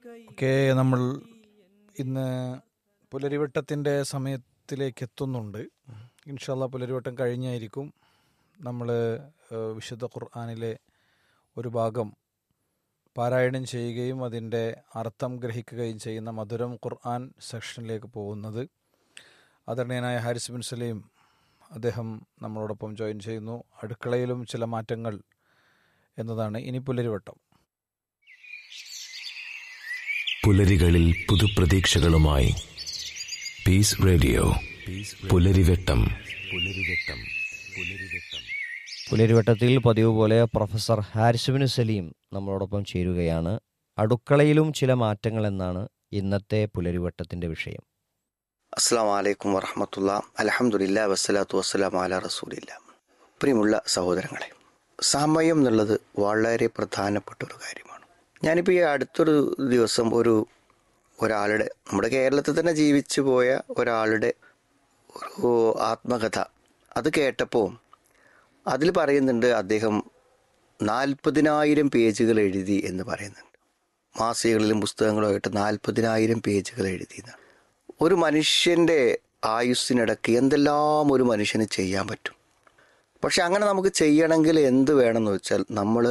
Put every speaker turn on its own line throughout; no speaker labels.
ഒക്കെ നമ്മൾ ഇന്ന് പുലരിവട്ടത്തിൻ്റെ സമയത്തിലേക്ക് എത്തുന്നുണ്ട് ഇൻഷാല്ല പുലരിവട്ടം കഴിഞ്ഞായിരിക്കും നമ്മൾ വിശുദ്ധ ഖുർആാനിലെ ഒരു ഭാഗം പാരായണം ചെയ്യുകയും അതിൻ്റെ അർത്ഥം ഗ്രഹിക്കുകയും ചെയ്യുന്ന മധുരം ഖുർആൻ സെക്ഷനിലേക്ക് പോകുന്നത് ആദരണീയനായ ഹാരിസ് ബിൻ സലീം അദ്ദേഹം നമ്മളോടൊപ്പം ജോയിൻ ചെയ്യുന്നു അടുക്കളയിലും ചില മാറ്റങ്ങൾ എന്നതാണ് ഇനി പുലരിവട്ടം
പുലരികളിൽ പുതുപ്രതീക്ഷകളുമായി പീസ് റേഡിയോ പുലരിവെട്ടം പുലരിവെട്ടം പുലരിവെട്ടം
പുലരിവട്ടത്തിൽ പതിവ് പോലെ പ്രൊഫസർ ഹാരിസുബിന് സലീം നമ്മളോടൊപ്പം ചേരുകയാണ് അടുക്കളയിലും ചില മാറ്റങ്ങൾ എന്നാണ് ഇന്നത്തെ പുലരിവട്ടത്തിന്റെ വിഷയം
അസ്സാം വലൈക്കും വറഹമത്തുള്ള അലഹമുല്ല വസ്സലാത്തു വസ്സലാം അല റസൂലില്ല പ്രിയമുള്ള സഹോദരങ്ങളെ സമയം എന്നുള്ളത് വളരെ പ്രധാനപ്പെട്ട ഒരു കാര്യമാണ് ഞാനിപ്പോൾ ഈ അടുത്തൊരു ദിവസം ഒരു ഒരാളുടെ നമ്മുടെ കേരളത്തിൽ തന്നെ ജീവിച്ചു പോയ ഒരാളുടെ ഒരു ആത്മകഥ അത് കേട്ടപ്പോൾ അതിൽ പറയുന്നുണ്ട് അദ്ദേഹം നാൽപ്പതിനായിരം പേജുകൾ എഴുതി എന്ന് പറയുന്നുണ്ട് മാസികകളിലും പുസ്തകങ്ങളുമായിട്ട് നാൽപ്പതിനായിരം പേജുകൾ എഴുതിയെന്നാണ് ഒരു മനുഷ്യൻ്റെ ആയുസ്സിനിടയ്ക്ക് എന്തെല്ലാം ഒരു മനുഷ്യന് ചെയ്യാൻ പറ്റും പക്ഷെ അങ്ങനെ നമുക്ക് ചെയ്യണമെങ്കിൽ എന്ത് വേണമെന്ന് വെച്ചാൽ നമ്മൾ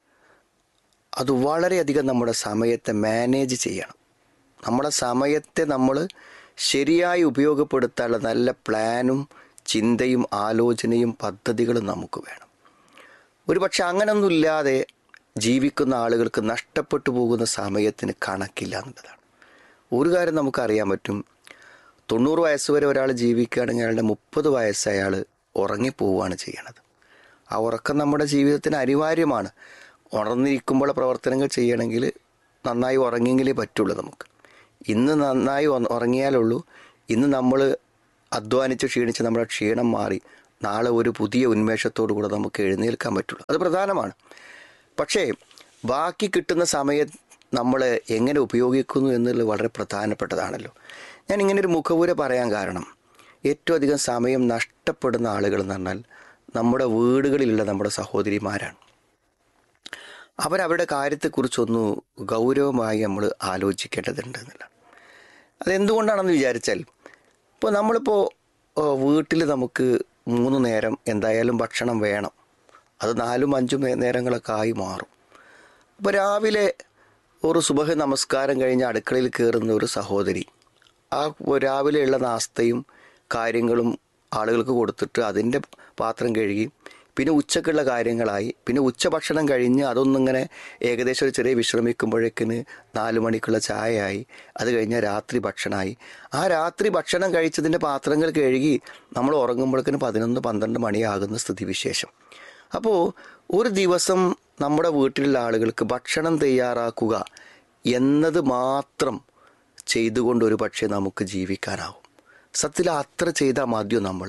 അത് വളരെയധികം നമ്മുടെ സമയത്തെ മാനേജ് ചെയ്യണം നമ്മുടെ സമയത്തെ നമ്മൾ ശരിയായി ഉപയോഗപ്പെടുത്താനുള്ള നല്ല പ്ലാനും ചിന്തയും ആലോചനയും പദ്ധതികളും നമുക്ക് വേണം ഒരു പക്ഷെ അങ്ങനൊന്നുമില്ലാതെ ജീവിക്കുന്ന ആളുകൾക്ക് നഷ്ടപ്പെട്ടു പോകുന്ന സമയത്തിന് കണക്കില്ല എന്നുള്ളതാണ് ഒരു കാര്യം നമുക്കറിയാൻ പറ്റും തൊണ്ണൂറ് വയസ്സ് വരെ ഒരാൾ ജീവിക്കുകയാണെങ്കിൽ അയാളുടെ മുപ്പത് വയസ്സ് അയാൾ ഉറങ്ങിപ്പോവുകയാണ് ചെയ്യണത് ആ ഉറക്കം നമ്മുടെ ജീവിതത്തിന് അനിവാര്യമാണ് ഉണർന്നിരിക്കുമ്പോൾ പ്രവർത്തനങ്ങൾ ചെയ്യണമെങ്കിൽ നന്നായി ഉറങ്ങിയെങ്കിലേ പറ്റുള്ളൂ നമുക്ക് ഇന്ന് നന്നായി ഉറങ്ങിയാലുള്ളൂ ഇന്ന് നമ്മൾ അധ്വാനിച്ച് ക്ഷീണിച്ച് നമ്മുടെ ക്ഷീണം മാറി നാളെ ഒരു പുതിയ ഉന്മേഷത്തോടു കൂടെ നമുക്ക് എഴുന്നേൽക്കാൻ പറ്റുള്ളൂ അത് പ്രധാനമാണ് പക്ഷേ ബാക്കി കിട്ടുന്ന സമയം നമ്മൾ എങ്ങനെ ഉപയോഗിക്കുന്നു എന്നുള്ളത് വളരെ പ്രധാനപ്പെട്ടതാണല്ലോ ഞാൻ ഇങ്ങനെ ഒരു മുഖവുര പറയാൻ കാരണം ഏറ്റവും അധികം സമയം നഷ്ടപ്പെടുന്ന ആളുകൾ എന്ന് പറഞ്ഞാൽ നമ്മുടെ വീടുകളിലുള്ള നമ്മുടെ സഹോദരിമാരാണ് അവരവരുടെ കാര്യത്തെക്കുറിച്ചൊന്ന് ഗൗരവമായി നമ്മൾ ആലോചിക്കേണ്ടതുണ്ട് എന്നുള്ള അതെന്തുകൊണ്ടാണെന്ന് വിചാരിച്ചാൽ ഇപ്പോൾ നമ്മളിപ്പോൾ വീട്ടിൽ നമുക്ക് മൂന്ന് നേരം എന്തായാലും ഭക്ഷണം വേണം അത് നാലും അഞ്ചും നേരങ്ങളൊക്കെ ആയി മാറും അപ്പോൾ രാവിലെ ഒരു സുബഹ നമസ്കാരം കഴിഞ്ഞ് അടുക്കളയിൽ കയറുന്ന ഒരു സഹോദരി ആ രാവിലെയുള്ള നാസ്തയും കാര്യങ്ങളും ആളുകൾക്ക് കൊടുത്തിട്ട് അതിൻ്റെ പാത്രം കഴുകി പിന്നെ ഉച്ചക്കുള്ള കാര്യങ്ങളായി പിന്നെ ഉച്ചഭക്ഷണം കഴിഞ്ഞ് അതൊന്നിങ്ങനെ ഏകദേശം ഒരു ചെറിയ വിശ്രമിക്കുമ്പോഴേക്കിന് നാല് മണിക്കുള്ള ചായയായി അത് കഴിഞ്ഞാൽ രാത്രി ഭക്ഷണമായി ആ രാത്രി ഭക്ഷണം കഴിച്ചതിൻ്റെ പാത്രങ്ങൾ കഴുകി നമ്മൾ ഉറങ്ങുമ്പോഴേക്കിന് പതിനൊന്ന് പന്ത്രണ്ട് മണിയാകുന്ന സ്ഥിതിവിശേഷം അപ്പോൾ ഒരു ദിവസം നമ്മുടെ വീട്ടിലുള്ള ആളുകൾക്ക് ഭക്ഷണം തയ്യാറാക്കുക എന്നത് മാത്രം ചെയ്തുകൊണ്ട് ഒരു പക്ഷേ നമുക്ക് ജീവിക്കാനാവും സത്യത്തിൽ അത്ര ചെയ്താൽ മതിയോ നമ്മൾ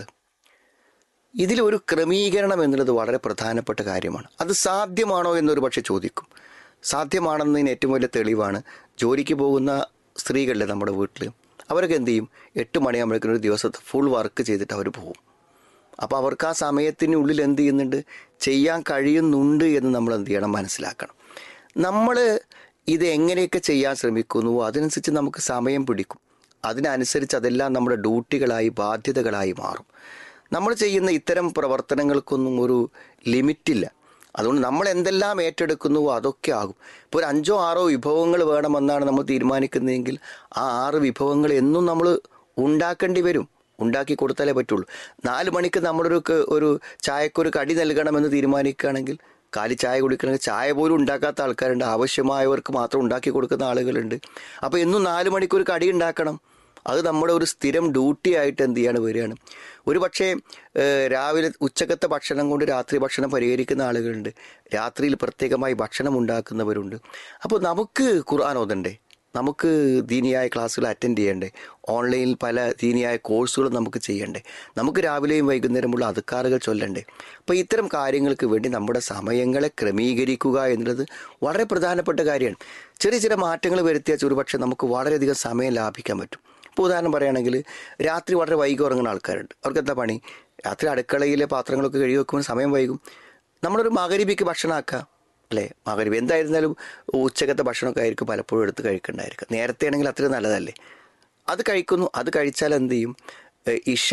ഇതിലൊരു ക്രമീകരണം എന്നുള്ളത് വളരെ പ്രധാനപ്പെട്ട കാര്യമാണ് അത് സാധ്യമാണോ എന്നൊരു പക്ഷെ ചോദിക്കും സാധ്യമാണെന്നതിന് ഏറ്റവും വലിയ തെളിവാണ് ജോലിക്ക് പോകുന്ന സ്ത്രീകളുടെ നമ്മുടെ വീട്ടിൽ അവരൊക്കെ എന്ത് ചെയ്യും എട്ട് മണിയാകുമ്പോഴേക്കും ഒരു ദിവസത്തെ ഫുൾ വർക്ക് ചെയ്തിട്ട് അവർ പോകും അപ്പോൾ അവർക്ക് ആ സമയത്തിനുള്ളിൽ എന്ത് ചെയ്യുന്നുണ്ട് ചെയ്യാൻ കഴിയുന്നുണ്ട് എന്ന് നമ്മൾ എന്ത് ചെയ്യണം മനസ്സിലാക്കണം നമ്മൾ ഇത് എങ്ങനെയൊക്കെ ചെയ്യാൻ ശ്രമിക്കുന്നു അതിനനുസരിച്ച് നമുക്ക് സമയം പിടിക്കും അതിനനുസരിച്ച് അതെല്ലാം നമ്മുടെ ഡ്യൂട്ടികളായി ബാധ്യതകളായി മാറും നമ്മൾ ചെയ്യുന്ന ഇത്തരം പ്രവർത്തനങ്ങൾക്കൊന്നും ഒരു ലിമിറ്റില്ല അതുകൊണ്ട് നമ്മൾ എന്തെല്ലാം ഏറ്റെടുക്കുന്നുവോ അതൊക്കെ ആകും ഇപ്പോൾ ഒരു അഞ്ചോ ആറോ വിഭവങ്ങൾ വേണമെന്നാണ് നമ്മൾ തീരുമാനിക്കുന്നതെങ്കിൽ ആ ആറ് വിഭവങ്ങൾ എന്നും നമ്മൾ ഉണ്ടാക്കേണ്ടി വരും ഉണ്ടാക്കി കൊടുത്താലേ പറ്റുള്ളൂ നാല് മണിക്ക് നമ്മളൊരു ഒരു ചായക്കൊരു കടി നൽകണമെന്ന് തീരുമാനിക്കുകയാണെങ്കിൽ കാലി ചായ കുടിക്കണമെങ്കിൽ ചായ പോലും ഉണ്ടാക്കാത്ത ആൾക്കാരുണ്ട് ആവശ്യമായവർക്ക് മാത്രം ഉണ്ടാക്കി കൊടുക്കുന്ന ആളുകളുണ്ട് അപ്പോൾ എന്നും നാല് മണിക്കൊരു കടി ഉണ്ടാക്കണം അത് നമ്മുടെ ഒരു സ്ഥിരം ഡ്യൂട്ടി ആയിട്ട് എന്ത് ചെയ്യാണ് വരികയാണ് ഒരു പക്ഷേ രാവിലെ ഉച്ചക്കത്തെ ഭക്ഷണം കൊണ്ട് രാത്രി ഭക്ഷണം പരിഹരിക്കുന്ന ആളുകളുണ്ട് രാത്രിയിൽ പ്രത്യേകമായി ഭക്ഷണം ഉണ്ടാക്കുന്നവരുണ്ട് അപ്പോൾ നമുക്ക് ഖുർആൻ ഓതണ്ടേ നമുക്ക് ദീനിയായ ക്ലാസ്സുകൾ അറ്റൻഡ് ചെയ്യണ്ടേ ഓൺലൈനിൽ പല ദീനിയായ കോഴ്സുകൾ നമുക്ക് ചെയ്യണ്ടേ നമുക്ക് രാവിലെയും വൈകുന്നേരമുള്ള അധികാറുകൾ ചൊല്ലണ്ടേ അപ്പോൾ ഇത്തരം കാര്യങ്ങൾക്ക് വേണ്ടി നമ്മുടെ സമയങ്ങളെ ക്രമീകരിക്കുക എന്നുള്ളത് വളരെ പ്രധാനപ്പെട്ട കാര്യമാണ് ചെറിയ ചെറിയ മാറ്റങ്ങൾ വരുത്തിയാൽ ഒരുപക്ഷെ നമുക്ക് വളരെയധികം സമയം ലാഭിക്കാൻ പറ്റും ഇപ്പോൾ ഉദാഹരണം പറയുകയാണെങ്കിൽ രാത്രി വളരെ വൈകി ഉറങ്ങുന്ന ആൾക്കാരുണ്ട് അവർക്ക് എന്താ പണി രാത്രി അടുക്കളയിലെ പാത്രങ്ങളൊക്കെ കഴുകി വെക്കുമ്പോൾ സമയം വൈകും നമ്മളൊരു മകരിബിക്ക് ഭക്ഷണം ആക്കുക അല്ലേ മകരീബ് എന്തായിരുന്നാലും ഉച്ചക്കത്തെ ഭക്ഷണമൊക്കെ ആയിരിക്കും പലപ്പോഴും എടുത്ത് കഴിക്കണ്ടായിരിക്കും നേരത്തെ ആണെങ്കിൽ അത്രയും നല്ലതല്ലേ അത് കഴിക്കുന്നു അത് കഴിച്ചാൽ എന്ത് ചെയ്യും ഏഹ് ഇഷ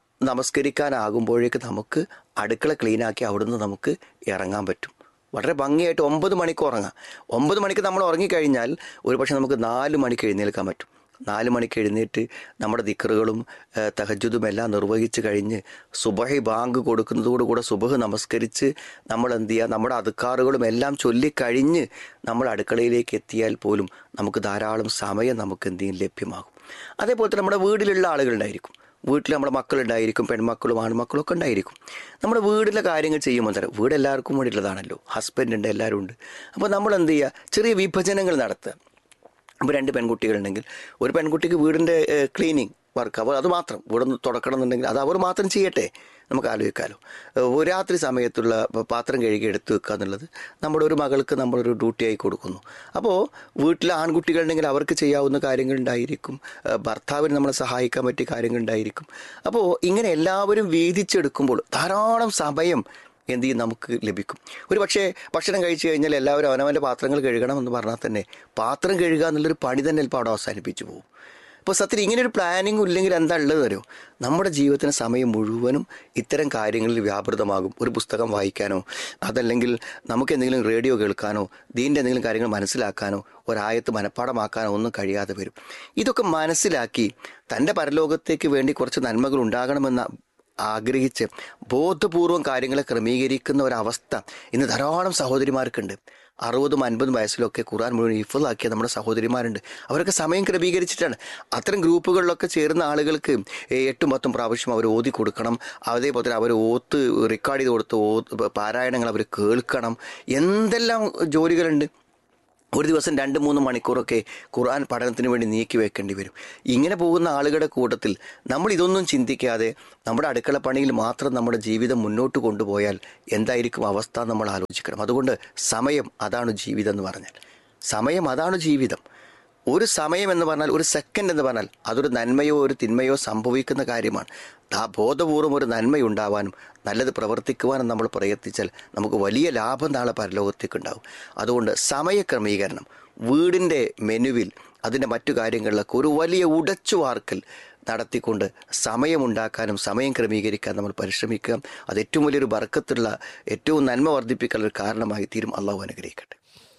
നമസ്കരിക്കാനാകുമ്പോഴേക്ക് നമുക്ക് അടുക്കള ക്ലീനാക്കി അവിടുന്ന് നമുക്ക് ഇറങ്ങാൻ പറ്റും വളരെ ഭംഗിയായിട്ട് ഒമ്പത് മണിക്ക് ഉറങ്ങാം ഒമ്പത് മണിക്ക് നമ്മൾ ഉറങ്ങിക്കഴിഞ്ഞാൽ ഒരു പക്ഷേ നമുക്ക് നാല് മണിക്ക് എഴുന്നേൽക്കാൻ പറ്റും നാല് മണിക്ക് എഴുന്നേറ്റ് നമ്മുടെ ദിക്കറുകളും ഏഹ് തഹജ്ജുദും എല്ലാം നിർവഹിച്ച് കഴിഞ്ഞ് സുബഹി ബാങ്ക് കൊടുക്കുന്നതോടുകൂടെ സുബഹ് നമസ്കരിച്ച് നമ്മൾ എന്ത് ചെയ്യുക നമ്മുടെ അതുക്കാറുകളും എല്ലാം ചൊല്ലിക്കഴിഞ്ഞ് നമ്മൾ അടുക്കളയിലേക്ക് എത്തിയാൽ പോലും നമുക്ക് ധാരാളം സമയം നമുക്ക് എന്ത് ചെയ്യും ലഭ്യമാകും അതേപോലെ തന്നെ നമ്മുടെ വീട്ടിലുള്ള ആളുകളുണ്ടായിരിക്കും വീട്ടിൽ നമ്മുടെ മക്കളുണ്ടായിരിക്കും പെൺമക്കളും ആൺമക്കളും ഒക്കെ ഉണ്ടായിരിക്കും നമ്മുടെ വീട്ടിലെ കാര്യങ്ങൾ ചെയ്യുമ്പോൾ തന്നെ വീട് എല്ലാവർക്കും വേണ്ടിയിട്ടുള്ളതാണല്ലോ ഹസ്ബൻഡ് ഉണ്ട് എല്ലാവരും ഉണ്ട് അപ്പോൾ നമ്മൾ എന്ത് ചെയ്യുക ചെറിയ വിഭജനങ്ങൾ നടത്തുക അപ്പോൾ രണ്ട് പെൺകുട്ടികളുണ്ടെങ്കിൽ ഒരു പെൺകുട്ടിക്ക് വീടിൻ്റെ ക്ലീനിങ് വർക്ക് അപ്പോൾ അത് മാത്രം വീടൊന്ന് തുടക്കണം എന്നുണ്ടെങ്കിൽ അത് അവർ മാത്രം ചെയ്യട്ടെ നമുക്ക് ആലോചിക്കാമല്ലോ ഏഹ് ഒരു രാത്രി സമയത്തുള്ള പ- പാത്രം കഴുകി എടുത്തു വെക്കുക എന്നുള്ളത് നമ്മുടെ ഒരു മകൾക്ക് നമ്മളൊരു ഡ്യൂട്ടിയായി കൊടുക്കുന്നു അപ്പോൾ വീട്ടിലെ ആൺകുട്ടികളുണ്ടെങ്കിൽ അവർക്ക് ചെയ്യാവുന്ന കാര്യങ്ങളുണ്ടായിരിക്കും ഏഹ് ഭർത്താവിന് നമ്മളെ സഹായിക്കാൻ പറ്റിയ കാര്യങ്ങളുണ്ടായിരിക്കും അപ്പോൾ ഇങ്ങനെ എല്ലാവരും വീതിച്ചെടുക്കുമ്പോൾ ധാരാളം സമയം എന്ത് ചെയ്യും നമുക്ക് ലഭിക്കും ഒരു പക്ഷേ ഭക്ഷണം കഴിച്ചു കഴിഞ്ഞാൽ എല്ലാവരും അവനവൻ്റെ പാത്രങ്ങൾ കഴുകണം എന്ന് പറഞ്ഞാൽ തന്നെ പാത്രം കഴുകുക എന്നുള്ളൊരു പണി തന്നെ ചിലപ്പോൾ അവിടെ അവസാനിപ്പിച്ചു പോകും ഇപ്പോൾ സത്യത്തിൽ ഇങ്ങനെ ഒരു പ്ലാനിങ് ഇല്ലെങ്കിൽ എന്താ ഉള്ളത് അറിയോ നമ്മുടെ ജീവിതത്തിന് സമയം മുഴുവനും ഇത്തരം കാര്യങ്ങളിൽ വ്യാപൃതമാകും ഒരു പുസ്തകം വായിക്കാനോ അതല്ലെങ്കിൽ നമുക്ക് എന്തെങ്കിലും റേഡിയോ കേൾക്കാനോ ദീൻ്റെ എന്തെങ്കിലും കാര്യങ്ങൾ മനസ്സിലാക്കാനോ ഒരായത്ത് മനഃപ്പാടമാക്കാനോ ഒന്നും കഴിയാതെ വരും ഇതൊക്കെ മനസ്സിലാക്കി തൻ്റെ പരലോകത്തേക്ക് വേണ്ടി കുറച്ച് നന്മകൾ ഉണ്ടാകണമെന്ന ആഗ്രഹിച്ച് ബോധപൂർവം കാര്യങ്ങളെ ക്രമീകരിക്കുന്ന ഒരവസ്ഥ ഇന്ന് ധാരാളം സഹോദരിമാർക്കുണ്ട് അറുപതും അൻപതും വയസ്സിലൊക്കെ ഖുറാൻ മുഴുവൻ ഹിഫലാക്കിയ നമ്മുടെ സഹോദരിമാരുണ്ട് അവരൊക്കെ സമയം ക്രമീകരിച്ചിട്ടാണ് അത്തരം ഗ്രൂപ്പുകളിലൊക്കെ ചേർന്ന ആളുകൾക്ക് ഏ, എട്ടും പത്തും പ്രാവശ്യം അവർ ഓതി കൊടുക്കണം അതേപോലെ തന്നെ അവർ ഓത്ത് റെക്കോർഡ് ചെയ്ത് കൊടുത്ത് ഓത്ത് പാരായണങ്ങൾ അവർ കേൾക്കണം എന്തെല്ലാം ജോലികളുണ്ട് ഒരു ദിവസം രണ്ട് മൂന്ന് മണിക്കൂറൊക്കെ ഖുർആൻ പഠനത്തിന് വേണ്ടി നീക്കി വെക്കേണ്ടി വരും ഇങ്ങനെ പോകുന്ന ആളുകളുടെ കൂട്ടത്തിൽ നമ്മൾ ഇതൊന്നും ചിന്തിക്കാതെ നമ്മുടെ അടുക്കള പണിയിൽ മാത്രം നമ്മുടെ ജീവിതം മുന്നോട്ട് കൊണ്ടുപോയാൽ എന്തായിരിക്കും അവസ്ഥ നമ്മൾ ആലോചിക്കണം അതുകൊണ്ട് സമയം അതാണ് ജീവിതം എന്ന് പറഞ്ഞാൽ സമയം അതാണ് ജീവിതം ഒരു സമയം എന്ന് പറഞ്ഞാൽ ഒരു സെക്കൻഡ് എന്ന് പറഞ്ഞാൽ അതൊരു നന്മയോ ഒരു തിന്മയോ സംഭവിക്കുന്ന കാര്യമാണ് ആ ബോധപൂർവം ഒരു നന്മയുണ്ടാവാനും നല്ലത് പ്രവർത്തിക്കുവാനും നമ്മൾ പ്രയത്നിച്ചാൽ നമുക്ക് വലിയ ലാഭം നാളെ പരലോകത്തേക്ക് ഉണ്ടാവും അതുകൊണ്ട് സമയക്രമീകരണം വീടിൻ്റെ മെനുവിൽ അതിൻ്റെ മറ്റു കാര്യങ്ങളിലൊക്കെ ഒരു വലിയ ഉടച്ചുവാർക്കൽ നടത്തിക്കൊണ്ട് സമയമുണ്ടാക്കാനും സമയം ക്രമീകരിക്കാൻ നമ്മൾ പരിശ്രമിക്കുക അത് ഏറ്റവും വലിയൊരു ബർക്കത്തുള്ള ഏറ്റവും നന്മ വർദ്ധിപ്പിക്കാനുള്ള ഒരു കാരണമായി തീരും അള്ളാഹു അനുഗ്രഹിക്കട്ടെ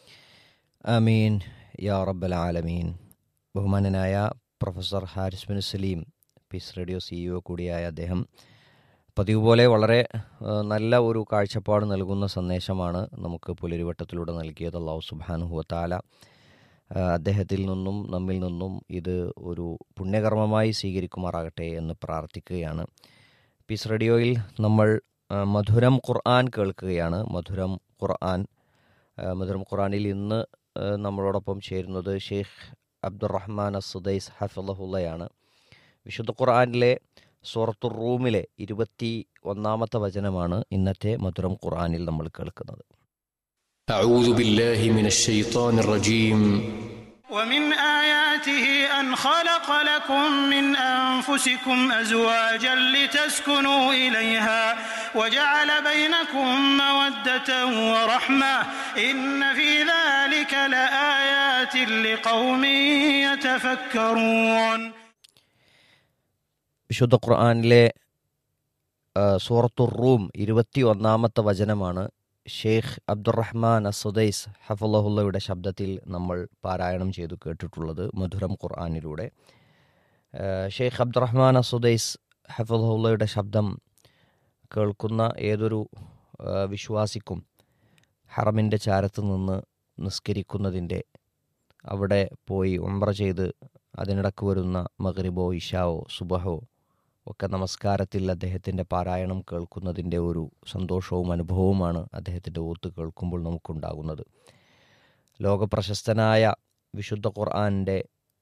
അമീൻ യാ റബ്ബൽ ആലമീൻ ബഹുമാനനായ professor Haris bin Saleem Peace Radio CEO കൂടിയായ അദ്ദേഹം പതിവ് പോലെ വളരെ ആ, നല്ല ഒരു കാഴ്ചപ്പാട് നൽകുന്ന സന്ദേശമാണ് നമുക്ക് പുലരിവട്ടത്തിലൂടെ നൽകിയത് അള്ളാഹു സുബാനുഹുവത്താല അദ്ദേഹത്തിൽ നിന്നും നമ്മിൽ നിന്നും ഇത് ഒരു പുണ്യകർമ്മമായി സ്വീകരിക്കുമാറാകട്ടെ എന്ന് പ്രാർത്ഥിക്കുകയാണ് പീസ് റേഡിയോയിൽ നമ്മൾ ആ, മധുരം ഖുർആൻ കേൾക്കുകയാണ് മധുരം ഖുർആൻ ആ, മധുരം ഖുർആനിൽ ഇന്ന് ആ, നമ്മളോടൊപ്പം ചേരുന്നത് ഷെയ്ഖ് അബ്ദുറഹ്മാൻ അസുദൈസ് ഹഫിള്ളയാണ് വിശുദ്ധ ഖുർആനിലെ സൂറത്തുർ റൂമിലെ ഇരുപത്തി ഒന്നാമത്തെ വചനമാണ് ഇന്നത്തെ മധുരം ഖുർആനിൽ നമ്മൾ കേൾക്കുന്നത്
أعوذ بالله من الشيطان الرجيم
ومن آياته أن خلق لكم من أنفسكم أزواجا لتسكنوا إليها وجعل بينكم مودة ورحمة إن في ذلك لآيات لقوم يتفكرون
വിശുദ്ധ ഖുർആനിലെ ആ, സൂറത്തുർ റൂം ഇരുപത്തി ഒന്നാമത്തെ വചനമാണ് ഷെയ്ഖ് അബ്ദുറഹ്മാൻ അസുദൈസ് ഹഫുള്ളയുടെ ശബ്ദത്തിൽ നമ്മൾ പാരായണം ചെയ്തു കേട്ടിട്ടുള്ളത് മധുരം ഖുർആനിലൂടെ ആ, ഷെയ്ഖ് അബ്ദുറഹ്മാൻ അസുദൈസ് ഹഫുള്ളയുടെ ശബ്ദം കേൾക്കുന്ന ഏതൊരു ആ, വിശ്വാസിക്കും ഹറമിൻ്റെ ചാരത്ത് നിന്ന് നിസ്കരിക്കുന്നതിൻ്റെ അവിടെ പോയി ഉംറ ചെയ്ത് അതിനിടക്ക് വരുന്ന മഗ്രിബോ ഇഷാവോ സുബഹോ ഒക്കെ നമസ്കാരത്തിൽ അദ്ദേഹത്തിൻ്റെ പാരായണം കേൾക്കുന്നതിൻ്റെ ഒരു സന്തോഷവും അനുഭവവുമാണ് അദ്ദേഹത്തിൻ്റെ ഓത്ത് കേൾക്കുമ്പോൾ നമുക്കുണ്ടാകുന്നത് ലോകപ്രശസ്തനായ വിശുദ്ധ ഖുർആാനിൻ്റെ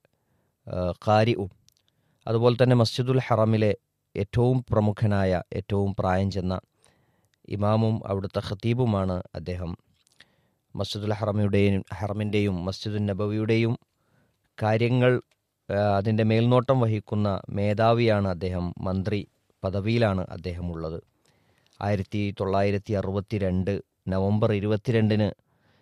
കാരിയും അതുപോലെ തന്നെ മസ്ജിദുൽ ഹറമിലെ ഏറ്റവും പ്രമുഖനായ ഏറ്റവും പ്രായം ചെന്ന ഇമാമും അവിടുത്തെ ഖത്തീബുമാണ് അദ്ദേഹം മസ്ജിദുൽ ഹറമിയുടെയും ഹറമിൻ്റെയും മസ്ജിദുൽ നബവിയുടെയും കാര്യങ്ങൾ ആ, അതിൻ്റെ മേൽനോട്ടം വഹിക്കുന്ന മേധാവിയാണ് അദ്ദേഹം മന്ത്രി പദവിയിലാണ് അദ്ദേഹം ഉള്ളത് ആയിരത്തി തൊള്ളായിരത്തി അറുപത്തി രണ്ട് നവംബർ ഇരുപത്തിരണ്ടിന്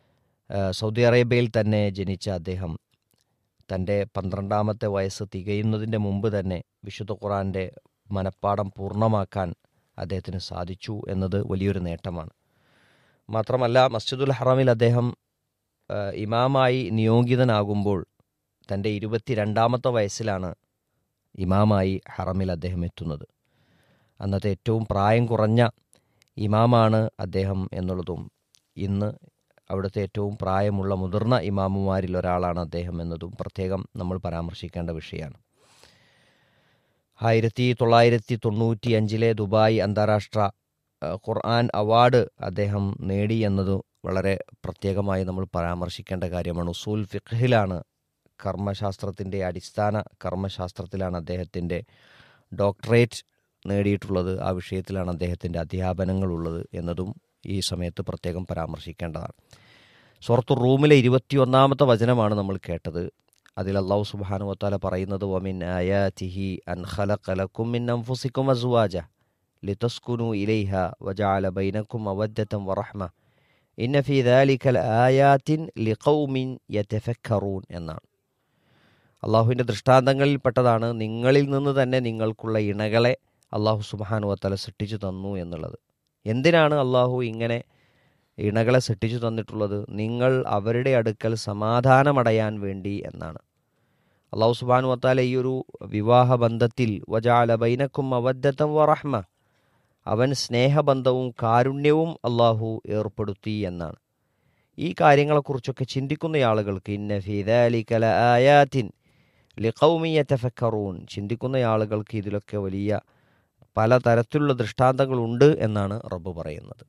ആ, സൗദി അറേബ്യയിൽ തന്നെ ജനിച്ച അദ്ദേഹം തൻ്റെ പന്ത്രണ്ടാമത്തെ വയസ്സ് തികയുന്നതിൻ്റെ മുമ്പ് തന്നെ വിശുദ്ധ ഖുറാൻ്റെ മനപ്പാഠം പൂർണ്ണമാക്കാൻ അദ്ദേഹത്തിന് സാധിച്ചു എന്നത് വലിയൊരു നേട്ടമാണ് മാത്രമല്ല മസ്ജിദുൽ ഹറമിൽ അദ്ദേഹം ആ, ഇമാമായി നിയോഗിതനാകുമ്പോൾ തൻ്റെ ഇരുപത്തിരണ്ടാമത്തെ വയസ്സിലാണ് ഇമാമായി ഹറമിൽ അദ്ദേഹം എത്തുന്നത് അന്നത്തെ ഏറ്റവും പ്രായം കുറഞ്ഞ ഇമാമാണ് അദ്ദേഹം എന്നുള്ളതും ഇന്ന് അവിടുത്തെ ഏറ്റവും പ്രായമുള്ള മുതിർന്ന ഇമാമുമാരിൽ ഒരാളാണ് അദ്ദേഹം എന്നതും പ്രത്യേകം നമ്മൾ പരാമർശിക്കേണ്ട വിഷയമാണ് ആയിരത്തി തൊള്ളായിരത്തി തൊണ്ണൂറ്റി അഞ്ചിലെ ദുബായ് അന്താരാഷ്ട്ര ആ, ഖുർആൻ അവാർഡ് അദ്ദേഹം നേടി എന്നത് വളരെ പ്രത്യേകമായി നമ്മൾ പരാമർശിക്കേണ്ട കാര്യമാണ് ഉസൂൽ ഫിഖ്ഹിലാണ് കർമ്മശാസ്ത്രത്തിൻ്റെ അടിസ്ഥാന കർമ്മശാസ്ത്രത്തിലാണ് അദ്ദേഹത്തിൻ്റെ ഡോക്ടറേറ്റ് നേടിയിട്ടുള്ളത് ആ വിഷയത്തിലാണ് അദ്ദേഹത്തിൻ്റെ അധ്യാപനങ്ങളുള്ളത് എന്നതും ഈ സമയത്ത് പ്രത്യേകം പരാമർശിക്കേണ്ടതാണ് സുഹൃത്തു റൂമിലെ ഇരുപത്തിയൊന്നാമത്തെ വചനമാണ് നമ്മൾ കേട്ടത് അതിൽ അള്ളാഹു സുബാനു വത്താല പറയുന്നത് വമിൻ ആയാതിഹി അൻ ഖലഖലക്കും മിൻ അൻഫുസിക്കും അസ്വാജ ലിതസ്കുനു ഇലൈഹ വജഅല ബൈനക്കും അവദ്ദത്തം വറഹ്മ ഇന്ന ഫീ ദാലിക ആയാത്തിൻ ലിഖൗമിൻ യതഫക്കറൂൻ എന്നാണ് അള്ളാഹുവിൻ്റെ ദൃഷ്ടാന്തങ്ങളിൽപ്പെട്ടതാണ് നിങ്ങളിൽ നിന്ന് തന്നെ നിങ്ങൾക്കുള്ള ഇണകളെ അള്ളാഹു സുബാനു വത്താല സൃഷ്ടിച്ചു തന്നു എന്നുള്ളത് എന്തിനാണ് അള്ളാഹു ഇങ്ങനെ ഇണകളെ സൃഷ്ടിച്ചു തന്നിട്ടുള്ളത് നിങ്ങൾ അവരുടെ അടുക്കൽ സമാധാനമടയാൻ വേണ്ടി എന്നാണ് അള്ളാഹു സുബാനു വത്താല ഈ ഒരു വിവാഹ ബന്ധത്തിൽ വജാല ബൈനക്കും അവദ്ധത്തം വറഹ്മ അവൻ സ്നേഹബന്ധവും കാരുണ്യവും അള്ളാഹു ഏർപ്പെടുത്തി എന്നാണ് ഈ കാര്യങ്ങളെക്കുറിച്ചൊക്കെ ചിന്തിക്കുന്ന ആളുകൾക്ക് ഇന്ന ഫിദാലിക്കല ആയാത്തിൻ ലിഖൗമിയ തഫക്കറൂൻ ചിന്തിക്കുന്ന ആളുകൾക്ക് ഇതിലൊക്കെ വലിയ പലതരത്തിലുള്ള ദൃഷ്ടാന്തങ്ങളുണ്ട് എന്നാണ് റബ്ബ് പറയുന്നത്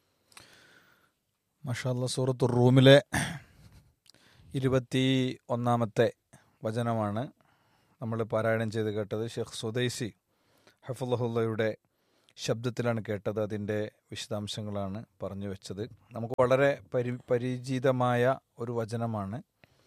മഷാല്ല സൂറത്ത് റൂമിലെ ഇരുപത്തി ഒന്നാമത്തെ വചനമാണ് നമ്മൾ പാരായണം ചെയ്ത് കേട്ടത് ഷെയ്ഖ് സുദൈസി ഹഫുല്ലഹുല്ലയുടെ ശബ്ദത്തിലാണ് കേട്ടത് അതിൻ്റെ വിശദാംശങ്ങളാണ് പറഞ്ഞു വെച്ചത് നമുക്ക് വളരെ പരി പരിചിതമായ ഒരു വചനമാണ്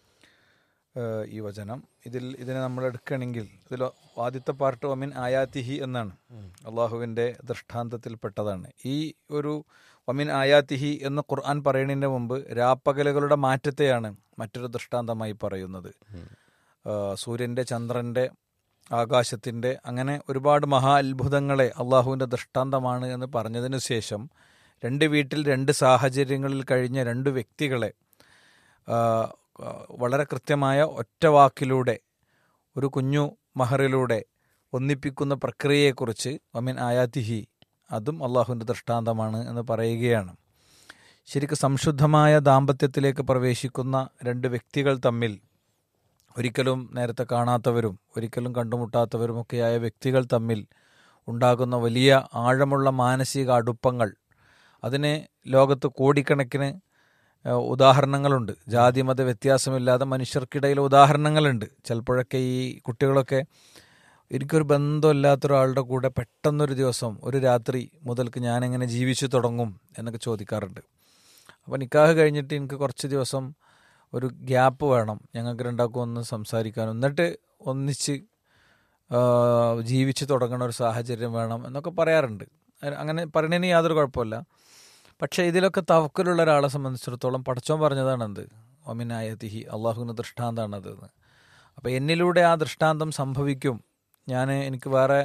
ഏഹ്, ഈ വചനം ഇതിൽ ഇതിനെ നമ്മൾ എടുക്കുകയാണെങ്കിൽ ഇതിൽ ആദ്യത്തെ പാർട്ട് ഒമിൻ ആയാത്തിഹി എന്നാണ് അള്ളാഹുവിൻ്റെ ദൃഷ്ടാന്തത്തിൽപ്പെട്ടതാണ് ഈ ഒരു ഒമിൻ ആയാത്തിഹി എന്ന് ഖുർആൻ പറയുന്നതിന് മുമ്പ് രാപ്പകലുകളുടെ മാറ്റത്തെയാണ് മറ്റൊരു ദൃഷ്ടാന്തമായി പറയുന്നത് ആ, സൂര്യൻ്റെ ചന്ദ്രൻ്റെ ആകാശത്തിൻ്റെ അങ്ങനെ ഒരുപാട് മഹാ അത്ഭുതങ്ങളെ അള്ളാഹുവിൻ്റെ ദൃഷ്ടാന്തമാണ് എന്ന് പറഞ്ഞതിന് ശേഷം രണ്ട് വീട്ടിൽ രണ്ട് സാഹചര്യങ്ങളിൽ കഴിഞ്ഞ രണ്ട് വ്യക്തികളെ ആ, ആ, വളരെ കൃത്യമായ ഒറ്റ വാക്കിലൂടെ ഒരു കുഞ്ഞു മഹറിലൂടെ ഒന്നിപ്പിക്കുന്ന പ്രക്രിയയെക്കുറിച്ച് ഒമിൻ ആയാത്തിഹി അതും അള്ളാഹുവിൻ്റെ ദൃഷ്ടാന്തമാണ് എന്ന് പറയുകയാണ് ശരിക്കും സംശുദ്ധമായ ദാമ്പത്യത്തിലേക്ക് പ്രവേശിക്കുന്ന രണ്ട് വ്യക്തികൾ തമ്മിൽ ഒരിക്കലും നേരത്തെ കാണാത്തവരും ഒരിക്കലും കണ്ടുമുട്ടാത്തവരുമൊക്കെയായ വ്യക്തികൾ തമ്മിൽ ഉണ്ടാകുന്ന വലിയ ആഴമുള്ള മാനസിക അടുപ്പങ്ങൾ അതിന് ലോകത്ത് കോടിക്കണക്കിന് ഏഹ്, ഉദാഹരണങ്ങളുണ്ട് ജാതി മത വ്യത്യാസമില്ലാതെ മനുഷ്യർക്കിടയിൽ ഉദാഹരണങ്ങളുണ്ട് ചിലപ്പോഴൊക്കെ ഈ കുട്ടികളൊക്കെ എനിക്കൊരു ബന്ധമില്ലാത്ത ഒരാളുടെ കൂടെ പെട്ടെന്നൊരു ദിവസം ഒരു രാത്രി മുതൽക്ക് ഞാൻ എങ്ങനെ ജീവിച്ചു തുടങ്ങും എന്നൊക്കെ ചോദിക്കാറുണ്ട് അപ്പോൾ നിക്കാഹ് കഴിഞ്ഞിട്ട് എനിക്ക് കുറച്ച് ദിവസം ഒരു ഗ്യാപ്പ് വേണം ഞങ്ങൾക്ക് രണ്ടാൾക്കും ഒന്ന് സംസാരിക്കാനും എന്നിട്ട് ഒന്നിച്ച് ആ, ജീവിച്ചു തുടങ്ങുന്ന ഒരു സാഹചര്യം വേണം എന്നൊക്കെ പറയാറുണ്ട് അ- അങ്ങനെ പറയുന്നതിന് യാതൊരു കുഴപ്പമില്ല പക്ഷേ ഇതിലൊക്കെ തവക്കലുള്ള ഒരാളെ സംബന്ധിച്ചിടത്തോളം പടച്ചോൻ പറഞ്ഞതാണ് എന്ത് ഒമിനായതിഹി അള്ളാഹുവിന് ദൃഷ്ടാന്താണത് എന്ന് അപ്പോൾ എന്നിലൂടെ ആ ദൃഷ്ടാന്തം സംഭവിക്കും ഞാൻ എനിക്ക് വേറെ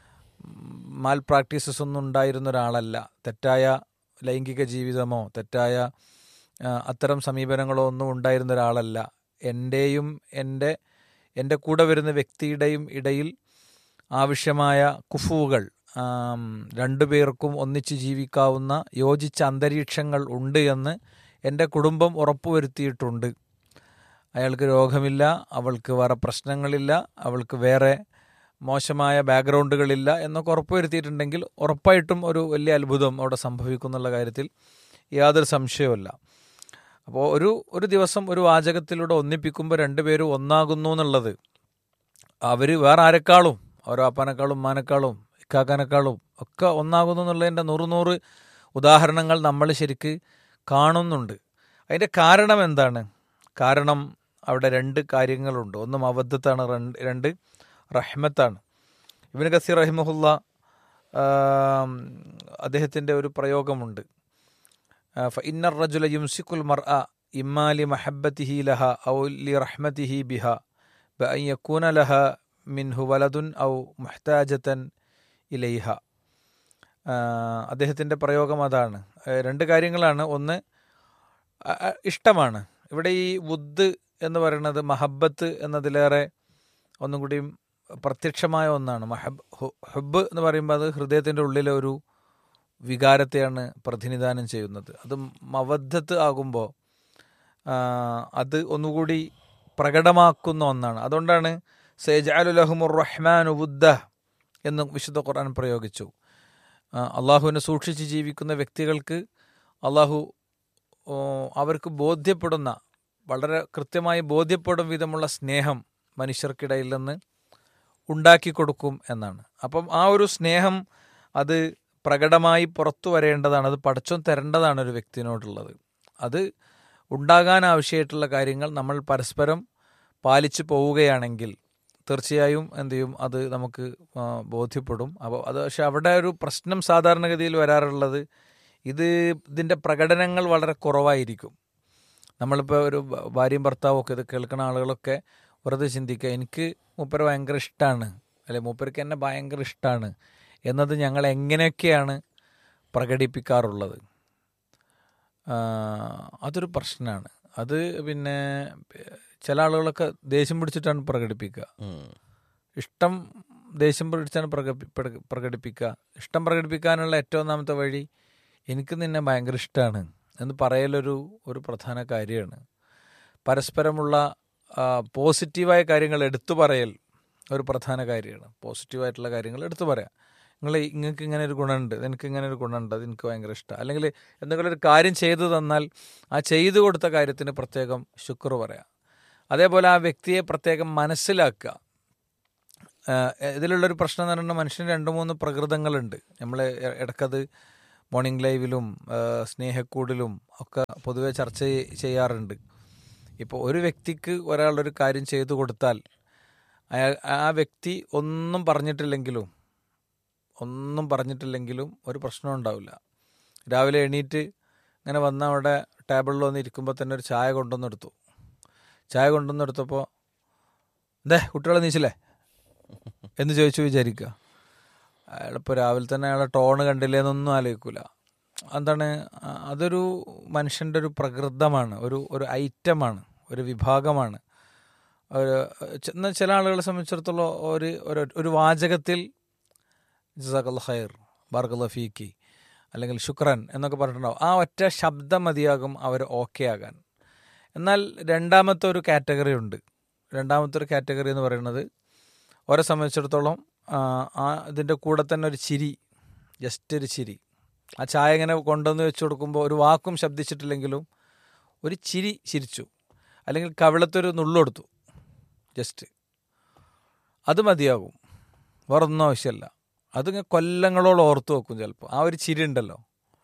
മാൽ പ്രാക്ടീസസ് ഒന്നും ഉണ്ടായിരുന്ന ഒരാളല്ല തെറ്റായ ലൈംഗിക ജീവിതമോ തെറ്റായ ആ, അത്തരം സമീപനങ്ങളോ ഒന്നും ഉണ്ടായിരുന്ന ഒരാളല്ല എൻ്റെയും എൻ്റെ എൻ്റെ കൂടെ വരുന്ന വ്യക്തിയുടെയും ഇടയിൽ ആവശ്യമായ കുഫുകൾ ആം, രണ്ടുപേർക്കും ഒന്നിച്ച് ജീവിക്കാവുന്ന യോജിച്ച അന്തരീക്ഷങ്ങൾ ഉണ്ട് എന്ന് എൻ്റെ കുടുംബം ഉറപ്പുവരുത്തിയിട്ടുണ്ട് അയാൾക്ക് രോഗമില്ല അവൾക്ക് വേറെ പ്രശ്നങ്ങളില്ല അവൾക്ക് വേറെ മോശമായ ബാക്ക്ഗ്രൗണ്ടുകളില്ല എന്നൊക്കെ ഉറപ്പുവരുത്തിയിട്ടുണ്ടെങ്കിൽ ഉറപ്പായിട്ടും ഒരു വലിയ അത്ഭുതം അവിടെ സംഭവിക്കുന്നുള്ള കാര്യത്തിൽ യാതൊരു സംശയവുമില്ല അപ്പോൾ ഒരു ഒരു ദിവസം ഒരു വാചകത്തിലൂടെ ഒന്നിപ്പിക്കുമ്പോൾ രണ്ടുപേരും ഒന്നാകുന്നു എന്നുള്ളത് അവർ വേറെ ആരെക്കാളും ഓരോ അപ്പനേക്കാളും ഉമ്മാനേക്കാളും ഇക്കാക്കാനേക്കാളും ഒക്കെ ഒന്നാകുന്നു എന്നുള്ളതിൻ്റെ നൂറ് നൂറ് ഉദാഹരണങ്ങൾ നമ്മൾ ശരിക്ക് കാണുന്നുണ്ട് അതിൻ്റെ കാരണം എന്താണ് കാരണം അവിടെ രണ്ട് കാര്യങ്ങളുണ്ട് ഒന്ന് മവദ്ധത്താണ് രണ്ട് രണ്ട് റഹ്മത്താണ് ഇബിൻ കസീർ റഹിമഹുല്ല അദ്ദേഹത്തിൻ്റെ ഒരു പ്രയോഗമുണ്ട് ഫഇന്ന റജുല യുംസിക്കുൽ മർഅ ഇമ്മാലി മഹബത്തിഹി ലഹ ഔ ലി റഹ്മത്തിഹി ബിഹ ബ അൻ യക്കൂന ലഹ മിൻഹു വലതുൻ ഔ മുഹ്താജത്തൻ ഇലൈഹ അദ്ദേഹത്തിൻ്റെ പ്രയോഗം അതാണ് ഏഹ് രണ്ട് കാര്യങ്ങളാണ് ഒന്ന് അ- അ- ഇഷ്ടമാണ് ഇവിടെ ഈ വുദ് എന്ന് പറയുന്നത് മഹബത്ത് എന്നതിലേറെ ഒന്നും കൂടിയും പ്രത്യക്ഷമായ ഒന്നാണ് മഹബ് ഹു- ഹുബ് എന്ന് പറയുമ്പോൾ അത് ഹൃദയത്തിൻ്റെ ഉള്ളിലെ ഒരു വികാരത്തെയാണ് പ്രതിനിധാനം ചെയ്യുന്നത് അത് മവദ്ധത്ത് ആകുമ്പോൾ അത് ഒന്നുകൂടി പ്രകടമാക്കുന്ന ഒന്നാണ് അതുകൊണ്ടാണ് സേജാലുലഹുമുർ റഹ്മാൻ ഉബുദ്ദ എന്ന് വിശുദ്ധ ഖുർആൻ പ്രയോഗിച്ചു ആ, അള്ളാഹുവിനെ സൂക്ഷിച്ച് ജീവിക്കുന്ന വ്യക്തികൾക്ക് അള്ളാഹു ഓ, അവർക്ക് ബോധ്യപ്പെടുന്ന വളരെ കൃത്യമായി ബോധ്യപ്പെടും വിധമുള്ള സ്നേഹം മനുഷ്യർക്കിടയിൽ നിന്ന് ഉണ്ടാക്കി കൊടുക്കും എന്നാണ് അപ്പം ആ ഒരു സ്നേഹം അത് പ്രകടമായി പുറത്തു വരേണ്ടതാണ് അത് പടച്ചോൻ തരേണ്ടതാണ് ഒരു വ്യക്തിനോടുള്ളത് അത് ഉണ്ടാകാൻ ആവശ്യമായിട്ടുള്ള കാര്യങ്ങൾ നമ്മൾ പരസ്പരം പാലിച്ചു പോവുകയാണെങ്കിൽ തീർച്ചയായും എന്ത് ചെയ്യും അത് നമുക്ക് ആ, ബോധ്യപ്പെടും അപ്പോൾ അത് പക്ഷെ അവിടെ ഒരു പ്രശ്നം സാധാരണഗതിയിൽ വരാറുള്ളത് ഇത് ഇതിൻ്റെ പ്രകടനങ്ങൾ വളരെ കുറവായിരിക്കും നമ്മളിപ്പോൾ ഒരു ഭ- ഭാര്യയും ഭർത്താവും ഒക്കെ ഇത് കേൾക്കുന്ന ആളുകളൊക്കെ വെറുതെ ചിന്തിക്കുക എനിക്ക് മൂപ്പര് ഭയങ്കര ഇഷ്ടമാണ് അല്ലെ മൂപ്പർക്ക് എന്നെ ഭയങ്കര ഇഷ്ടമാണ് എന്നത് ഞങ്ങൾ എങ്ങനെയൊക്കെയാണ് പ്രകടിപ്പിക്കാറുള്ളത് ആ, അതൊരു പ്രശ്നമാണ് അത് പിന്നെ ചില ആളുകളൊക്കെ ദേഷ്യം പിടിച്ചിട്ടാണ് പ്രകടിപ്പിക്കുക
ഉം.
ഇഷ്ടം ദേഷ്യം പിടിച്ചാണ് പ്രകടി- പ്രക- പ്രകടിപ്പിക്കുക ഇഷ്ടം പ്രകടിപ്പിക്കാനുള്ള ഏറ്റവും ഒന്നാമത്തെ വഴി എനിക്ക് നിന്നെ ഭയങ്കര ഇഷ്ടമാണ് എന്ന് പറയലൊരു ഒരു പ്രധാന കാര്യമാണ് പരസ്പരമുള്ള ആ, പോസിറ്റീവായ കാര്യങ്ങൾ എടുത്തു പറയൽ ഒരു പ്രധാന കാര്യമാണ് പോസിറ്റീവായിട്ടുള്ള കാര്യങ്ങൾ എടുത്തു പറയാം നിങ്ങൾ നിങ്ങൾക്ക് ഇങ്ങനെ ഒരു ഗുണമുണ്ട് എനിക്ക് ഇങ്ങനെ ഒരു ഗുണമുണ്ട് അത് എനിക്ക് ഭയങ്കര ഇഷ്ടമാണ് അല്ലെങ്കിൽ എന്തെങ്കിലും ഒരു കാര്യം ചെയ്തു തന്നാൽ ആ ചെയ്തു കൊടുത്ത കാര്യത്തിന് പ്രത്യേകം ശുക്ർ പറയാം അതേപോലെ ആ വ്യക്തിയെ പ്രത്യേകം മനസ്സിലാക്കുക ആഹ് ഇതിലുള്ളൊരു പ്രശ്നം എന്ന് പറയുന്നത് മനുഷ്യന് രണ്ട് മൂന്ന് പ്രകൃതങ്ങളുണ്ട് നമ്മൾ ഇടക്കത് മോർണിംഗ് ലൈവിലും ആഹ് സ്നേഹക്കൂടിലും ഒക്കെ പൊതുവെ ചർച്ച ചെയ്- ചെയ്യാറുണ്ട് ഇപ്പോൾ ഒരു വ്യക്തിക്ക് ഒരാളൊരു കാര്യം ചെയ്തു കൊടുത്താൽ അയാൾ ആ വ്യക്തി ഒന്നും പറഞ്ഞിട്ടില്ലെങ്കിലും ഒന്നും പറഞ്ഞിട്ടില്ലെങ്കിലും ഒരു പ്രശ്നം ഉണ്ടാവില്ല രാവിലെ എണീറ്റ് ഇങ്ങനെ വന്ന അവിടെ ടേബിളിൽ വന്ന് ഇരിക്കുമ്പോൾ തന്നെ ഒരു ചായ കൊണ്ടുവന്നെടുത്തു ചായ കൊണ്ടുവന്നെടുത്തപ്പോൾ എന്തേ കുട്ടികളെ നീച്ചില്ലേ എന്ന് ചോദിച്ചു വിചാരിക്കുക അയാളിപ്പോൾ രാവിലെ തന്നെ അയാളെ ടോണ് കണ്ടില്ലേ എന്നൊന്നും ആലോചിക്കൂല എന്താണ് ആ, അതൊരു മനുഷ്യൻ്റെ ഒരു പ്രകൃതമാണ് ഒരു ഒരു ഐറ്റമാണ് ഒരു വിഭാഗമാണ് ഒരു ചെ- എന്നാൽ ചില ആളുകളെ സംബന്ധിച്ചിടത്തോളം ഒരു ഒരു- ഒരു വാചകത്തിൽ ജസാഖല്ല ഖൈർ ബാർഗല്ല ഫീക്കി അല്ലെങ്കിൽ ശുക്രൻ എന്നൊക്കെ പറഞ്ഞിട്ടുണ്ടാവും ആ ഒറ്റ ശബ്ദം മതിയാകും അവർ ഓക്കെ ആകാൻ എന്നാൽ രണ്ടാമത്തെ ഒരു കാറ്റഗറി ഉണ്ട് രണ്ടാമത്തെ ഒരു കാറ്റഗറി എന്ന് പറയുന്നത് ഓരെ സംബന്ധിച്ചിടത്തോളം ആ, ആ ഇതിൻ്റെ കൂടെ തന്നെ ഒരു ചിരി ജസ്റ്റ് ഒരു ചിരി ആ ചായ ഇങ്ങനെ കൊണ്ടുവന്ന് വെച്ച് കൊടുക്കുമ്പോൾ ഒരു വാക്കും ശബ്ദിച്ചിട്ടില്ലെങ്കിലും ഒരു ചിരി ചിരിച്ചു അല്ലെങ്കിൽ കവിളത്തൊരു നുള്ളെടുത്തു ജസ്റ്റ് അത് മതിയാകും വേറൊന്നും ആവശ്യമല്ല അതിങ്ങനെ കൊല്ലങ്ങളോളം ഓർത്തു വെക്കും ചിലപ്പോൾ ആ ഒരു ചിരി ഉണ്ടല്ലോ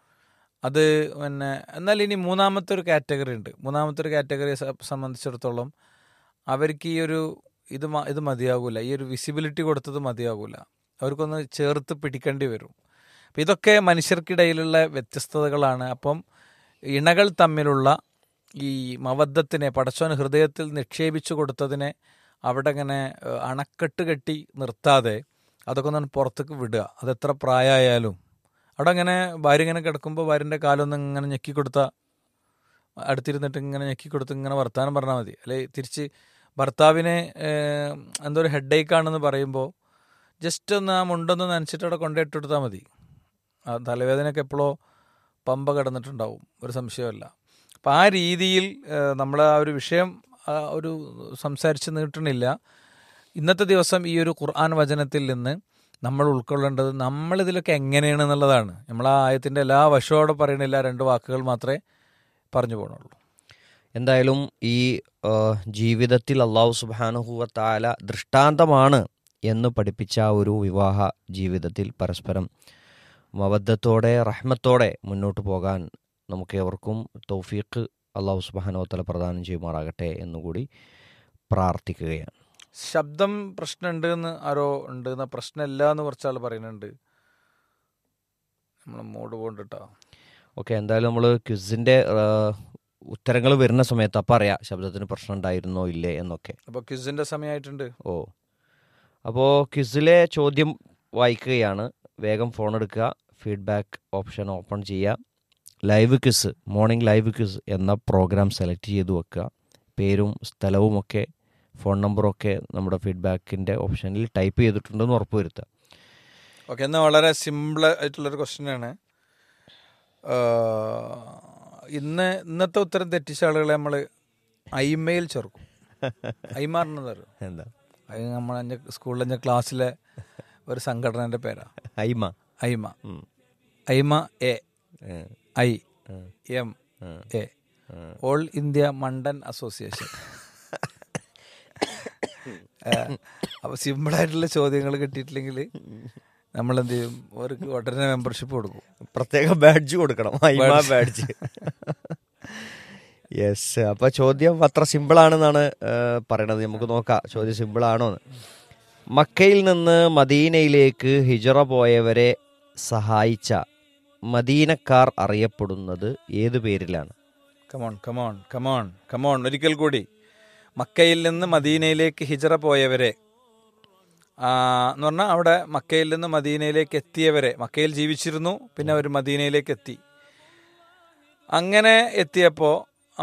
അത് പിന്നെ എന്നാൽ ഇനി മൂന്നാമത്തെ ഒരു കാറ്റഗറി ഉണ്ട് മൂന്നാമത്തെ ഒരു കാറ്റഗറിയെ സ- സംബന്ധിച്ചിടത്തോളം അവർക്ക് ഈ ഒരു ഇത് മ- ഇത് മതിയാകൂല ഈ ഒരു വിസിബിലിറ്റി കൊടുത്തത് മതിയാകൂല അവർക്കൊന്ന് ചേർത്ത് പിടിക്കേണ്ടി വരും അപ്പം ഇതൊക്കെ മനുഷ്യർക്കിടയിലുള്ള വ്യത്യസ്തതകളാണ് അപ്പം ഇണകൾ തമ്മിലുള്ള ഈ മവദ്ധത്തിനെ പടച്ചോൻ ഹൃദയത്തിൽ നിക്ഷേപിച്ചു കൊടുത്തതിനെ അവിടെ ഇങ്ങനെ ഏഹ്, അണക്കെട്ട് കെട്ടി നിർത്താതെ അതൊക്കെ ഒന്ന് പുറത്തേക്ക് വിടുക അതെത്ര പ്രായമായാലും അവിടെ അങ്ങനെ ഭാര്യ ഇങ്ങനെ കിടക്കുമ്പോൾ ഭാര്യൻ്റെ കാലൊന്ന് ഇങ്ങനെ ഞെക്കി കൊടുത്താൽ അടുത്തിരുന്നിട്ട് ഇങ്ങനെ ഞെക്കി കൊടുത്ത് ഇങ്ങനെ വർത്താനം പറഞ്ഞാൽ മതി അല്ലെ തിരിച്ച് ഭർത്താവിനെ ഏഹ്, എന്തോ ഒരു ഹെഡ് ആണെന്ന് പറയുമ്പോൾ ജസ്റ്റ് ഒന്ന് ആ മുണ്ടൊന്ന് നനച്ചിട്ട് അവിടെ കൊണ്ടിട്ട് കൊടുത്താൽ മതി ആ തലവേദനയൊക്കെ എപ്പോഴോ പമ്പ കിടന്നിട്ടുണ്ടാവും ഒരു സംശയമല്ല അപ്പം ആ രീതിയിൽ നമ്മൾ ആ ഒരു വിഷയം ആ ഒരു സംസാരിച്ച് നീട്ടണില്ല ഇന്നത്തെ ദിവസം ഈ ഒരു ഖുർആൻ വചനത്തിൽ നിന്ന് നമ്മൾ ഉൾക്കൊള്ളേണ്ടത് നമ്മളിതിലൊക്കെ എങ്ങനെയാണെന്നുള്ളതാണ് നമ്മൾ ആ ആയത്തിൻ്റെ എല്ലാ വശത്തോടെ പറയണില്ല രണ്ട് വാക്കുകൾ മാത്രമേ പറഞ്ഞു പോകണുള്ളൂ
എന്തായാലും ഈ ആ, ജീവിതത്തിൽ അള്ളാഹു സുബാനുഹുവ താല ദൃഷ്ടാന്തമാണ് എന്ന് പഠിപ്പിച്ച ആ ഒരു വിവാഹ ജീവിതത്തിൽ പരസ്പരം മവദ്ധത്തോടെ റഹ്മത്തോടെ മുന്നോട്ട് പോകാൻ നമുക്ക് എവർക്കും തൗഫീഖ് അള്ളാഹു സുബാനുവത്തല പ്രദാനം ചെയ്യുമാറാകട്ടെ എന്നുകൂടി പ്രാർത്ഥിക്കുകയാണ്
ശബ്ദം പ്രശ്നമുണ്ട് എന്ന് ആരോ ഉണ്ട് എന്ന പ്രശ്നമില്ല എന്ന് കുറച്ചാൾ പറയുന്നുണ്ട് നമ്മൾ മോഡ് പോകണ്ടിട്ടോ
ഓക്കെ എന്തായാലും നമ്മൾ ക്വിസിൻ്റെ ഉത്തരങ്ങൾ വരുന്ന സമയത്ത് അപ്പം അറിയാം ശബ്ദത്തിന് പ്രശ്നം ഉണ്ടായിരുന്നോ ഇല്ലേ എന്നൊക്കെ
അപ്പോൾ ക്വിസിൻ്റെ സമയമായിട്ടുണ്ട്
ഓ അപ്പോൾ ക്വിസിലെ ചോദ്യം വായിക്കുകയാണ് വേഗം ഫോൺ എടുക്കുക ഫീഡ്ബാക്ക് ഓപ്ഷൻ ഓപ്പൺ ചെയ്യുക live quiz morning live quiz എന്ന പ്രോഗ്രാം സെലക്ട് ചെയ്ത് വെക്കുക പേരും സ്ഥലവുമൊക്കെ ഫോൺ നമ്പറൊക്കെ നമ്മുടെ ഫീഡ്ബാക്കിൻ്റെ ഓപ്ഷനിൽ ടൈപ്പ് ചെയ്തിട്ടുണ്ടെന്ന് ഉറപ്പ് വരുത്തുക
ഓക്കെ എന്നാൽ വളരെ സിമ്പിൾ ആയിട്ടുള്ളൊരു ക്വസ്റ്റ്യൻ ആണ് ഇന്ന് ഇന്നത്തെ ഉത്തരം തെറ്റിച്ച ആളുകളെ നമ്മൾ ഐമയിൽ ചേർക്കും ഐമ പറഞ്ഞത്
എന്താ
അത് നമ്മൾ എൻ്റെ സ്കൂളിലെ എൻ്റെ ക്ലാസ്സിലെ ഒരു സംഘടനൻ്റെ പേരാ
ഐമ
ഐമ
ഉം.
ഐമ എ
ഏ,
ഐ
ഏ,
എം
ഏ,
എ
ഏ.
ഓൾ ഇന്ത്യ മണ്ടൻ അസോസിയേഷൻ അപ്പോൾ സിമ്പിളായിട്ടുള്ള ചോദ്യങ്ങൾ കിട്ടിയിട്ടില്ലെങ്കിൽ നമ്മൾ എന്ത് ചെയ്യും അവർക്ക് ഉടനെ മെമ്പർഷിപ്പ് കൊടുക്കും
പ്രത്യേക ബാഡ്ജ് കൊടുക്കണം ഐമ ബാഡ്ജ് യെസ് അപ്പൊ ചോദ്യം അത്ര സിമ്പിൾ ആണെന്നാണ് പറയണത് നമുക്ക് നോക്കാം ചോദ്യം സിമ്പിൾ ആണോ എന്ന് മക്കയിൽ നിന്ന് മദീനയിലേക്ക് ഹിജറ പോയവരെ സഹായിച്ച മദീനക്കാർ അറിയപ്പെടുന്നത് ഏത് പേരിലാണ്
കമോൺ കമോൺ കമോൺ കമോൺ ഒരിക്കൽ കൂടി മക്കയിൽ നിന്ന് മദീനയിലേക്ക് ഹിജറ പോയവരെ ആ, എന്ന് പറഞ്ഞാൽ അവിടെ മക്കയിൽ നിന്ന് മദീനയിലേക്ക് എത്തിയവരെ മക്കയിൽ ജീവിച്ചിരുന്നു പിന്നെ അവർ മദീനയിലേക്ക് എത്തി അങ്ങനെ എത്തിയപ്പോൾ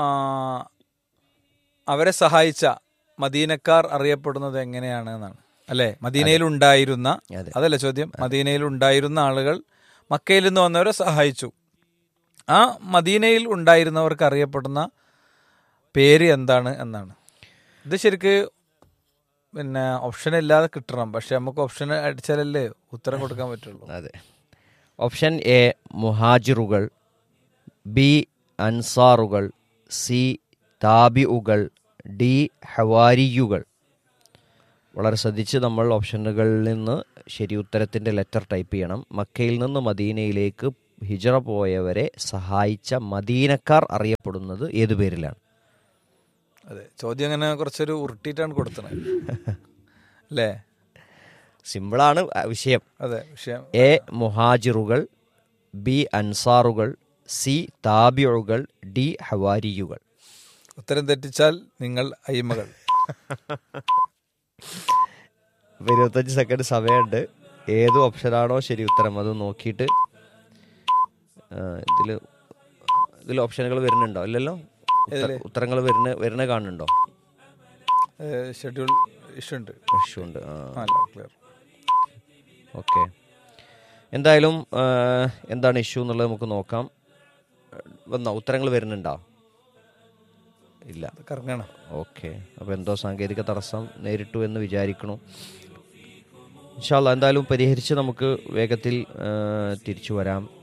അവരെ സഹായിച്ച മദീനക്കാർ അറിയപ്പെടുന്നത് എങ്ങനെയാണ് എന്നാണ് അല്ലേ മദീനയിൽ ഉണ്ടായിരുന്ന
അതെ.
അതല്ലേ ചോദ്യം മദീനയിൽ ഉണ്ടായിരുന്ന ആളുകൾ മക്കയിൽ നിന്ന് വന്നവരെ സഹായിച്ചു ആ മദീനയിൽ ഉണ്ടായിരുന്നവർക്ക് അറിയപ്പെടുന്ന പേര് എന്താണ് എന്നാണ് ഇത് ശരിക്ക് പിന്നെ ഓപ്ഷൻ ഇല്ലാതെ കിട്ടണം പക്ഷെ നമുക്ക് ഓപ്ഷൻ അടിച്ചാലല്ലേ ഉത്തരം കൊടുക്കാൻ പറ്റുള്ളൂ
അതെ ഓപ്ഷൻ എ മുഹാജിറുകൾ ബി അൻസാറുകൾ സി താബിഉകൾ ഡി ഹവാരിയുകൾ വളരെ ശ്രദ്ധിച്ച് നമ്മൾ ഓപ്ഷനുകളിൽ നിന്ന് ശരി ഉത്തരത്തിൻ്റെ ലെറ്റർ ടൈപ്പ് ചെയ്യണം മക്കയിൽ നിന്ന് മദീനയിലേക്ക് ഹിജറ പോയവരെ സഹായിച്ച മദീനക്കാർ അറിയപ്പെടുന്നത് ഏതു പേരിലാണ്
അതെ ചോദ്യം അങ്ങനെ കുറച്ചൊരു ഉരുട്ടിയിട്ടാണ് കൊടുത്തത് അല്ലേ
സിമ്പിളാണ് ആ വിഷയം
അതെ വിഷയം
എ മുഹാജിറുകൾ ബി അൻസാറുകൾ സി താബിയുകൾ ഡി ഹവാരിയുകൾ
ഉത്തരം തെറ്റിച്ചാൽ നിങ്ങൾ അയിമകൾ
ഇപ്പൊ ഇരുപത്തഞ്ച് സെക്കൻഡ് സമയമുണ്ട് ഏത് ഓപ്ഷനാണോ ശരി ഉത്തരം അത് നോക്കിയിട്ട് ഇതിൽ ഇതിൽ ഓപ്ഷനുകൾ വരുന്നുണ്ടോ ഇല്ലല്ലോ
ഏതില്?
ഉത്തരങ്ങൾ വരുന്ന വരുന്ന കാണുന്നുണ്ടോ
ഷെഡ്യൂൾ ഇഷ്യൂ ഉണ്ട്
ഇഷ്യൂ ഉണ്ട് ആ
അല്ല ക്ലിയർ
ഓക്കെ എന്തായാലും ആ, എന്താണ് ഇഷ്യൂ എന്നുള്ളത് നമുക്ക് നോക്കാം വന്നോ ഉത്തരങ്ങൾ വരുന്നുണ്ടോ ഇല്ല
കറങ്ങണം
ഓക്കെ അപ്പോൾ എന്തോ സാങ്കേതിക തടസ്സം നേരിട്ടു എന്ന് വിചാരിക്കണു ഇൻഷാല്ല എന്തായാലും പരിഹരിച്ച് നമുക്ക് വേഗത്തിൽ ആ, തിരിച്ചു വരാം